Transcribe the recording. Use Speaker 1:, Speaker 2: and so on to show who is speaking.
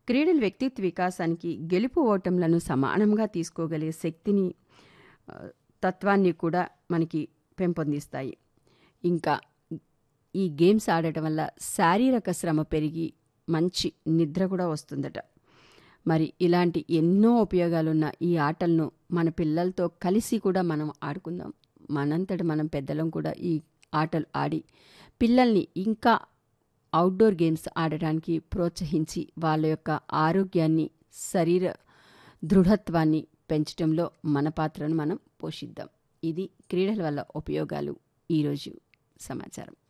Speaker 1: క్రీడలు వ్యక్తిత్వ వికాసానికి గెలుపు ఓటములను సమానంగా తీసుకోగలిగే శక్తిని ఆ, తత్వాన్ని కూడా మనకి పెంపొందిస్తాయి ఇంకా ఈ గేమ్స్ ఆడటం వల్ల శారీరక శ్రమ పెరిగి మంచి నిద్ర కూడా వస్తుందట మరి ఇలాంటి ఎన్నో ఉపయోగాలున్న ఈ ఆటలను మన పిల్లలతో కలిసి కూడా మనం ఆడుకుందాం మనంతట మనం పెద్దలం కూడా ఈ ఆటలు ఆడి పిల్లల్ని ఇంకా అవుట్డోర్ గేమ్స్ ఆడడానికి ప్రోత్సహించి వాళ్ళ యొక్క ఆరోగ్యాన్ని శరీర దృఢత్వాన్ని పెంచడంలో మన పాత్రను మనం పోషిద్దాం ఇది క్రీడల వల్ల ఉపయోగాలు ఈరోజు సమాచారం